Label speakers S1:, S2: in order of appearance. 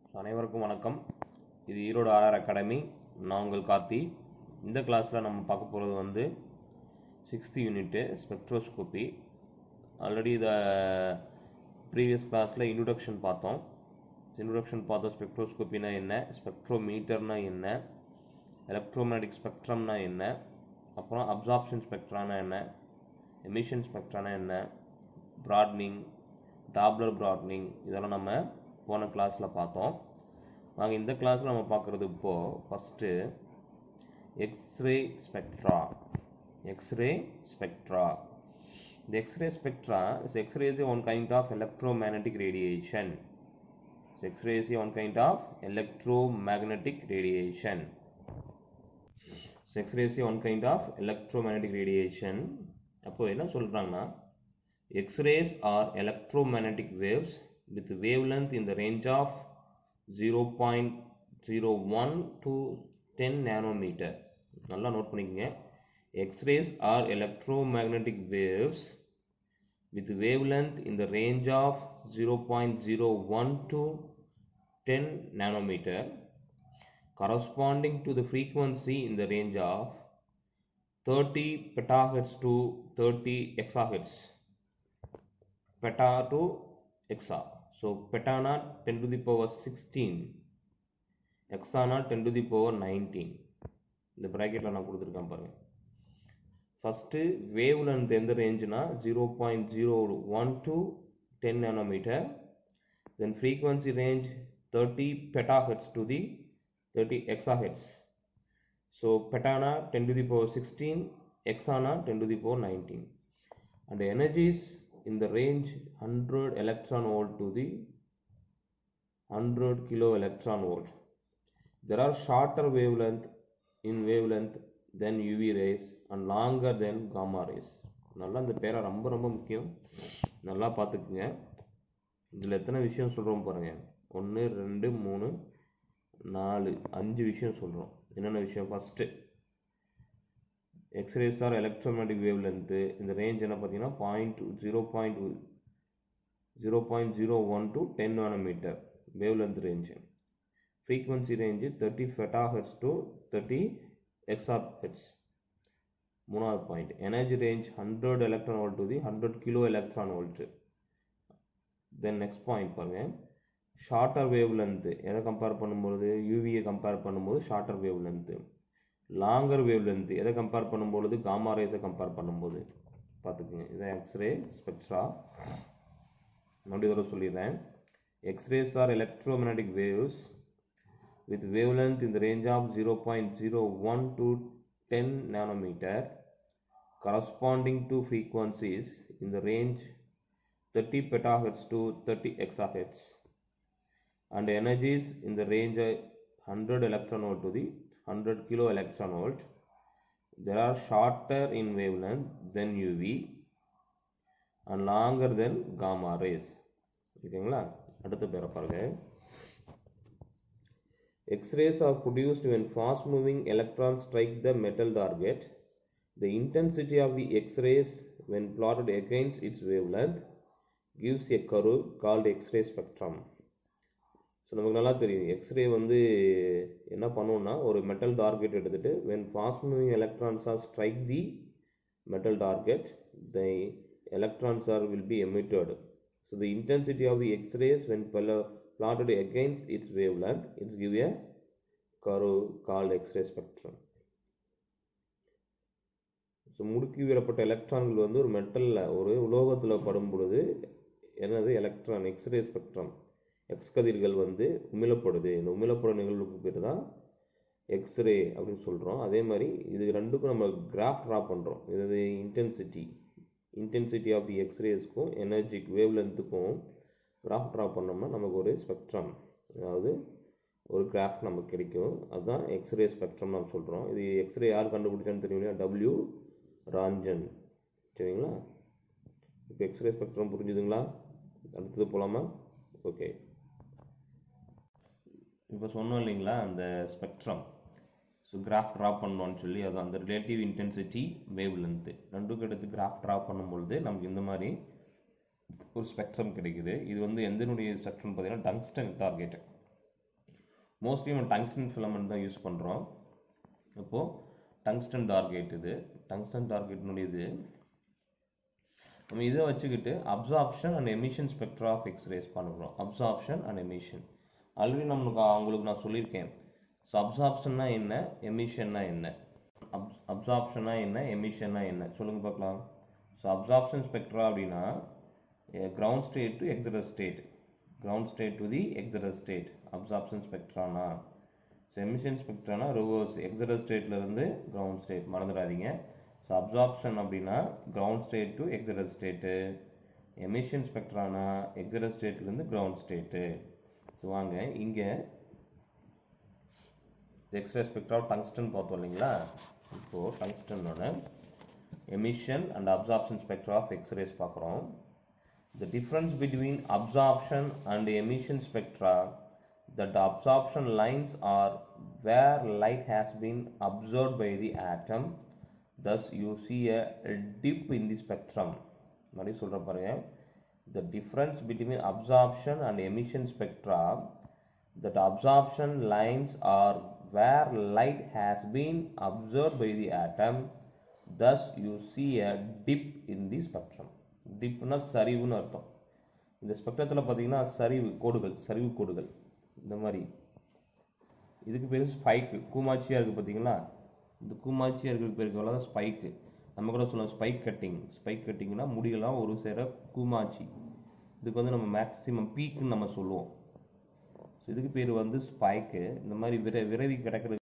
S1: அனைவருக்கும் வணக்கம் இது ஈரோடு ஆர்ஆர் அகாடமி நான் உங்கள் கார்த்தி இந்த கிளாஸில் நம்ம பார்க்க போகிறது வந்து சிக்ஸ்த் யூனிட்டு ஸ்பெக்ட்ரோஸ்கோப்பி ஆல்ரெடி இதை ப்ரீவியஸ் கிளாஸில் இன்ட்ரொடக்ஷன் பார்த்தோம் இன்ட்ரொடக்ஷன் பார்த்தோம் ஸ்பெக்ட்ரோஸ்கோப்பினா என்ன ஸ்பெக்ட்ரோமீட்டர்னா என்ன எலக்ட்ரோமேட்டிக் ஸ்பெக்ட்ரம்னா என்ன அப்புறம் அப்சார்ப்ஷன் ஸ்பெக்ட்ரானா என்ன எமிஷன் ஸ்பெக்ட்ரானா என்ன ப்ராட்னிங் டாப்லர் ப்ராட்னிங் இதெல்லாம் நம்ம போன கிளாஸில் பார்த்தோம் நாங்கள் இந்த கிளாஸில் நம்ம பார்க்குறது இப்போது first X-ray spectra X-ray spectra இந்த X-ray spectra is X-ray is one kind of electromagnetic radiation so x-ray is one kind of electromagnetic radiation so x-ray is one kind of electromagnetic radiation அப்போ என்ன சொல்கிறாங்கன்னா X-rays are electromagnetic waves with wavelength in the range of 0.01 to 10 nanometer. நல்லா note பண்ணிக்கங்க X-rays are electromagnetic waves with wavelength in the range of 0.01 to 10 nanometer corresponding to the frequency in the range of 30 petahertz to 30 exahertz peta to exa. So peta not 10 to the power 16, exa not 10 to the power 19. இந்த ப்ராக்கெட்டில் நான் கொடுத்துருக்கேன் பாருங்க first wavelength எந்த ரேஞ்சுனா zero point zero one to ten nanometer then frequency range thirty peta hertz to the thirty exa hertz so பெட்டானா ten to the power sixteen எக்ஸானா ten to the power nineteen and energies in the range 100 electron volt to the 100 kilo electron volt. There are shorter wavelength in wavelength than UV rays and longer than gamma rays. நல்லா இந்த பேரை ரொம்ப ரொம்ப முக்கியம் நல்லா பார்த்துக்குங்க இதில் எத்தனை விஷயம் சொல்கிறோம் பாருங்க ஒன்று ரெண்டு மூணு நாலு அஞ்சு விஷயம் சொல்கிறோம் என்னென்ன விஷயம் first X-rays are electromagnetic wavelength இந்த ரேஞ்ச் என்ன பார்த்தீங்கன்னா point zero point zero point zero one to ten nanometer wavelength range frequency range thirty peta hertz to thirty exa hertz மூணாவது point energy range hundred electron volt to the hundred kilo electron volt then next point பாருங்கள் shorter wavelength எதை compare பண்ணும்போது யூவியை compare பண்ணும்போது shorter wavelength longer wavelength எதை compare பண்ணும்பொழுது gamma ரேஸை compare பண்ணும்போது பார்த்துக்குங்க இதான் எக்ஸ்ரே ஸ்பெக்ட்ரா மறுபடியும் தடவை சொல்லிடுறேன் X-rays are electromagnetic waves with wavelength இந்த range of zero point zero one to ten nanometer corresponding to frequencies இந்த range thirty petahertz to thirty exahertz and energies இந்த range hundred electron volt to the 100 kilo electron volt. There are shorter in wavelength than UV and longer than gamma rays. ஓகேங்களா அடுத்த பேரை பாருங்க X-rays are produced when fast moving electrons strike the metal target. The intensity of the X-rays when plotted against its wavelength gives a curve called X-ray spectrum. So நமக்கு நல்லா தெரியும் எக்ஸ்ரே வந்து என்ன பண்ணுவோம்னா ஒரு மெட்டல் டார்கெட் எடுத்துகிட்டு when fast moving electrons are strike the metal target the electrons are will be emitted so the intensity of the X-rays when plotted against its wavelength it's give a curve called x-ray spectrum so முடுக்கி விடப்பட்ட எலக்ட்ரான்கள் வந்து ஒரு மெட்டலில் ஒரு உலோகத்தில் படும் பொழுது என்னது எலக்ட்ரான் எக்ஸ்ரே ஸ்பெக்ட்ரம் எக்ஸ் கதிர்கள் வந்து உமிழப்படுது இந்த உமிழப்படும் நிகழ்வுக்கு பேர் தான் எக்ஸ்ரே அப்படின்னு சொல்கிறோம் அதே மாதிரி இது ரெண்டுக்கும் நம்ம கிராஃப் ட்ரா பண்ணுறோம் இது இன்டென்சிட்டி இன்டென்சிட்டி ஆஃப் தி எக்ஸ்ரேஸ்க்கும் எனர்ஜி வேவ் லென்த்துக்கும் கிராஃப் ட்ரா பண்ணோம்னா நமக்கு ஒரு ஸ்பெக்ட்ரம் அதாவது ஒரு கிராஃப் நமக்கு கிடைக்கும் அதுதான் எக்ஸ்ரே ஸ்பெக்ட்ரம் நம்ம சொல்கிறோம் இது எக்ஸ்ரே யார் கண்டுபிடிச்சான்னு தெரியும் இல்லையா டபிள்யூ ராஞ்சன் சரிங்களா இப்போ எக்ஸ்ரே ஸ்பெக்ட்ரம் புரிஞ்சுதுங்களா அடுத்தது போகலாமா ஓகே இப்போ சொன்னோம் இல்லைங்களா அந்த ஸ்பெக்ட்ரம் ஸோ கிராஃப் ட்ரா பண்ணோன்னு சொல்லி அது அந்த ரிலேட்டிவ் இன்டென்சிட்டி வேவ் லென்த்து ரெண்டுக்கும் எடுத்து கிராஃப் ட்ரா பண்ணும்பொழுது நமக்கு இந்த மாதிரி ஒரு ஸ்பெக்ட்ரம் கிடைக்குது இது வந்து எந்தனுடைய ஸ்பெக்ட்ரம் பார்த்தீங்கன்னா டங்ஸ்டன் டார்கெட் மோஸ்ட்லி நம்ம டங்ஸ்டன் ஃபிலமெண்ட் தான் யூஸ் பண்ணுறோம் இப்போது டங்ஸ்டன் டார்கெட் இது டங்ஸ்டன் டார்கெட்னுடையது நம்ம இதை வச்சுக்கிட்டு absorption and emission spectra of X-rays பண்ணுறோம் அப்சார்ப்ஷன் அண்ட் எமிஷன் ஆல்ரெடி நம்மளுக்கு அவங்களுக்கு நான் சொல்லியிருக்கேன் ஸோ அப்சார்ப்ஷன்னா என்ன எமிஷன்னா என்ன அப் அப்சார்ப்ஷனா என்ன எமிஷன்னா என்ன சொல்லுங்கள் பார்க்கலாம் ஸோ அப்சார்ப்ஷன் ஸ்பெக்ட்ரா அப்படின்னா ground state to excited state ground state to the excited state அப்சார்ப்ஷன் ஸ்பெக்ட்ரானா ஸோ எமிஷன் ஸ்பெக்ட்ரானா ரிவர்ஸ் எக்ஸரஸ் ஸ்டேட்லேருந்து கிரவுண்ட் ஸ்டேட் மறந்துடாதீங்க ஸோ அப்சார்ப்ஷன் அப்படின்னா ground state to excited state emission ஸ்பெக்ட்ரானா எக்ஸரஸ் ஸ்டேட்லேருந்து கிரவுண்ட் ஸ்டேட்டு ஸோ வாங்க இங்கே எக்ஸ்ரே ஸ்பெக்ட்ரா டங்ஸ்டன் பார்த்தோம் இல்லைங்களா இப்போது டங்ஸ்டனோட emission and absorption spectra of X-rays பார்க்குறோம் the difference between absorption and emission spectra that the absorption lines are where light has been absorbed by the atom thus you see a, a dip in the spectrum மாதிரி சொல்கிற பாருங்க the difference between absorption and emission spectra that absorption lines are where light has been absorbed by the atom thus you see a dip in the spectrum டிப்னா சரிவுன்னு அர்த்தம் இந்த ஸ்பெக்ட்ரத்தில் பார்த்தீங்கன்னா சரிவு கோடுகள் சரிவு கோடுகள் இந்த மாதிரி இதுக்கு பேர் ஸ்பைக்கு கூமாச்சியாக இருக்குது பார்த்தீங்களா இந்த கூமாச்சியாக இருக்கிற பேருக்கு தான் ஸ்பைக்கு நம்ம கூட சொல்லலாம் ஸ்பைக் கட்டிங் ஸ்பைக் கட்டிங்னா முடியெல்லாம் ஒரு சேர கூமாச்சி இதுக்கு வந்து நம்ம மேக்ஸிமம் பீக்குன்னு நம்ம சொல்லுவோம் ஸோ இதுக்கு பேர் வந்து ஸ்பைக்கு இந்த மாதிரி விர விரவி கிடக்கிறது